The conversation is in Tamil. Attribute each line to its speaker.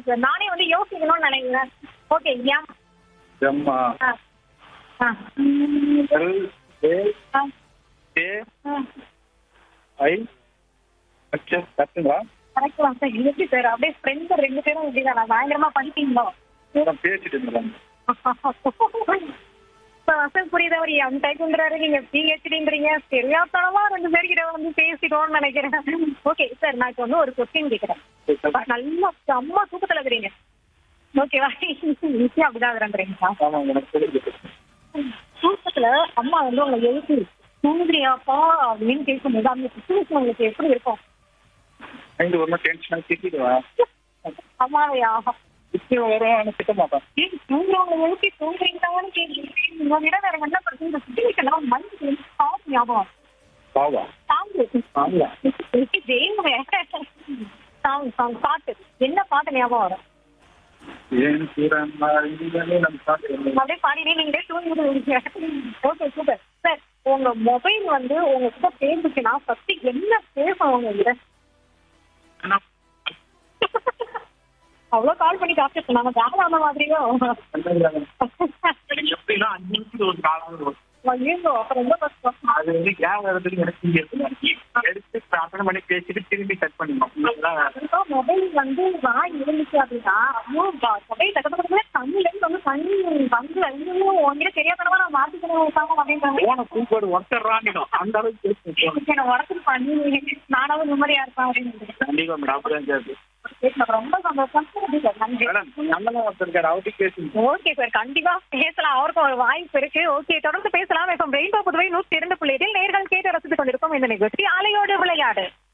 Speaker 1: சார் நானே வந்து யோசிக்கணும்னு நினைக்கிறேன் ஓகே எம்
Speaker 2: எம்மா
Speaker 1: ஆ ஆ
Speaker 2: எல் ஏ
Speaker 1: ஆ
Speaker 2: ஏ
Speaker 1: ஆ
Speaker 2: ஐ அச்சா கரெக்டுங்களா
Speaker 1: கரெக்ட் தான் சார் எப்படி சார் அப்படியே ஃப்ரெண்டு ரெண்டு பேரும் இப்படிதான் நான் பயங்கரமா படிப்பீங்களோ
Speaker 2: நான் பேசிட்டு இருந்தேன்
Speaker 1: சார் புரியுது அவர் எம் டைப்ங்கிறாரு நீங்க பிஹெச்டின்றீங்க தெரியாதனமா ரெண்டு பேர்கிட்ட வந்து பேசிட்டோம்னு நினைக்கிறேன் ஓகே சார் நான் இப்போ வந்து ஒரு கொஸ்டின் கேட்கிறேன் நல்லா செம்ம தூக்கத்துல இருக்கிறீங்க ஓகேவா ஈஸியா அப்படிதான் இருக்கிறேன்றீங்களா
Speaker 2: ஆமாம் எனக்கு தெரியுது
Speaker 1: தூக்கத்துல அம்மா வந்து உங்களை எழுப்பி தூங்குறியாப்பா அப்படின்னு கேட்கும்போது அந்த சுச்சுவேஷன் உங்களுக்கு எப்படி இருக்கும்
Speaker 2: மைண்டு ஒரு டென்ஷனாக திட்டிடுவேன்
Speaker 1: அம்மாவையா
Speaker 2: திட்டி வரும் ஆனால் திட்ட மாட்டேன்
Speaker 1: ஏய், தூங்குறவங்களை எழுப்பி தூங்குறீங்களான்னு கேட்குறீங்க உங்ககிட்ட வேற என்ன பிரச்சனை இந்த சுச்சுவேஷன் மைண்ட் சாங் ஞாபகம்
Speaker 2: பாவா
Speaker 1: சாங்
Speaker 2: ஆமா
Speaker 1: சாங் சாங் பாட்டு என்ன பாட்டு ஞாபகம் வரும்
Speaker 2: ஏன் சூரம்மா இங்கே நம்ம பாட்டு
Speaker 1: அப்படியே பாடினே நீங்களே தூங்கிடுவீங்க ஓகே சூப்பர் சார் உங்க மொபைல் வந்து உங்ககிட்ட பேசுச்சுன்னா ஃபர்ஸ்ட் என்ன பேசும் உங்ககிட்ட அவ்வளோ கால் பண்ணி காசு சொன்னாங்க வேலை அந்த மாதிரியோ
Speaker 2: எனக்கு எப்படின்னா அஞ்சு நிமிஷத்துக்கு ஒரு காலாவது வரும்
Speaker 1: ஐயோ அப்ப ரொம்ப கஷ்டம்
Speaker 2: அது வந்து ஏன் வரதுக்கு எனக்கு இங்க இருக்கு எடுத்து அத்தனை மணி பேசிட்டு திரும்பி கட் பண்ணிடணும்
Speaker 1: மொபைல் வந்து வாய் இருந்துச்சு அப்படின்னா மொபைல் தக்க பக்கத்துல கண்ணுல இருந்து வந்து கண்ணு வந்து ஐயோ உங்ககிட்ட தெரியாதனமா நான் மாத்திக்கணும் உட்காந்து அப்படின்றாங்க
Speaker 2: போன கூப்பாடு ஒருத்தர்றாங்க அந்த அளவுக்கு பேசி
Speaker 1: என்ன உடச்சு பண்ணி நானாவது நிம்மதியா இருப்பேன் அப்படின்னு
Speaker 2: கண்டிப்பா மேடம் அப்படிதான் கேட்டு
Speaker 1: எனக்கு ரொம்ப சந்தோஷம் சார் நன்றி
Speaker 2: மேடம் நம்மளும் ஒருத்தர் இருக்காரு அவர்கிட்ட பேசுங்க
Speaker 1: ஓகே சார் கண்டிப்பா பேசலாம் அவருக்கும் ஒரு வாய்ப்பு இருக்கு ஓகே தொடர்ந்து பேசலாம் இப்போ ரெயின்போ புதுவை நூற்றி இரண்டு புள்ளியில் நேர்கள் கேட்டு ரசித்துக் கொண்டிருக்கும் இந்த நிகழ்ச்சி அலையோடு விளையாடு